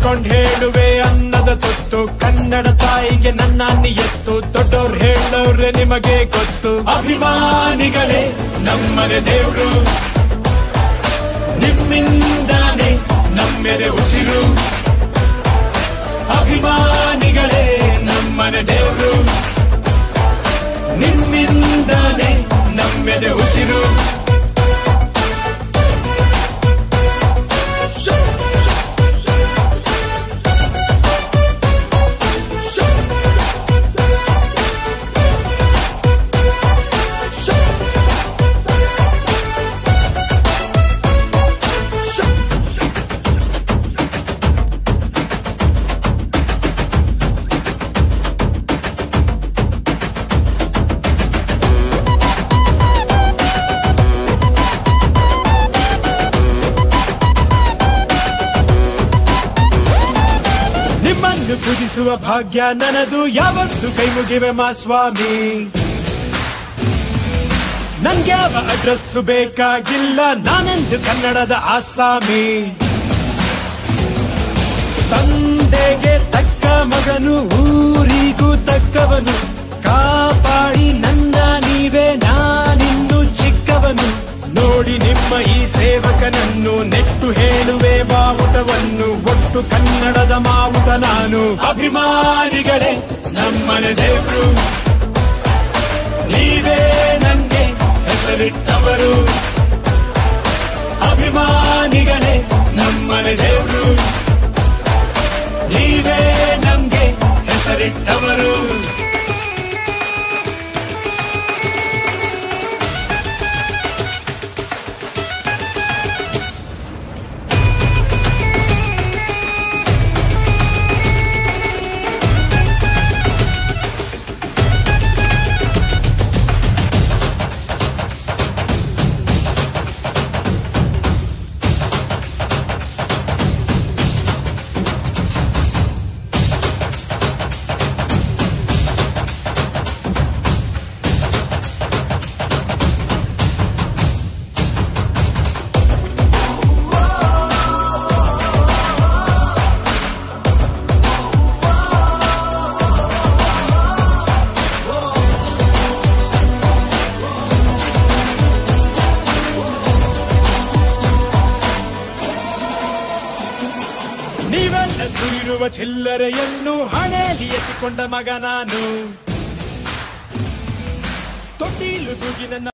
ಹಿಡ್ಕೊಂಡ್ ಹೇಳುವೆ ಅನ್ನದ ತುತ್ತು ಕನ್ನಡ ತಾಯಿಗೆ ನನ್ನ ಎತ್ತು ದೊಡ್ಡೋರ್ ಹೇಳೋರೆ ನಿಮಗೆ ಗೊತ್ತು ಅಭಿಮಾನಿಗಳೇ ನಮ್ಮನೆ ದೇವ್ರು ನಿಮ್ಮಿಂದಾನೆ ನಮ್ಮೆದೆ ಉಸಿರು ಅಭಿಮಾನಿಗಳೇ ನಮ್ಮನೆ ದೇವ್ರು ನಿಮ್ಮಿಂದಾನೆ ನಮ್ಮೆದೆ ಉಸಿರು ನಿಮ್ಮನ್ನು ಪೂಜಿಸುವ ಭಾಗ್ಯ ನನದು ಯಾವತ್ತು ಕೈ ಮುಗಿವೆ ಮಾ ಸ್ವಾಮಿ ನನ್ಗ್ಯಾವ ಅಡ್ರೆಸ್ ಬೇಕಾಗಿಲ್ಲ ನಾನೆಂದು ಕನ್ನಡದ ಆಸಾಮಿ ತಂದೆಗೆ ತಕ್ಕ ಮಗನು ಊರಿಗೂ ತಕ್ಕವನು ಕಾಪಾಡಿ ನನ್ನ ನೀವೇ ನಾನಿನ್ನು ಚಿಕ್ಕವನು ನೋಡಿ ನಿಮ್ಮ ಈ ಸೇವಕನನ್ನು ನೆಟ್ಟು ಹೇಳುವೆ ಬಾವುಟವನ್ನು ಒಟ್ಟು ಕನ್ನಡದ ಮಾವುತ ನಾನು ಅಭಿಮಾನಿಗಳೇ ನಮ್ಮನೆ ದೇವ್ರು ನೀವೇ ನಂಗೆ ಹೆಸರಿಟ್ಟವರು ಅಭಿಮಾನಿಗಳೇ ನಮ್ಮನೆ ದೇವ್ರು ನೀವೇ ನಮ್ಗೆ ಹೆಸರಿಟ್ಟವರು ನೀವೆಲ್ಲರೂ ಇರುವ ಚಿಲ್ಲರೆಯನ್ನು ಹಣೆಯಲ್ಲಿ ಎತ್ತಿಕೊಂಡ ಮಗ ನಾನು ತೊಟ್ಟಿಲು ತೂಗಿ ನನ್ನ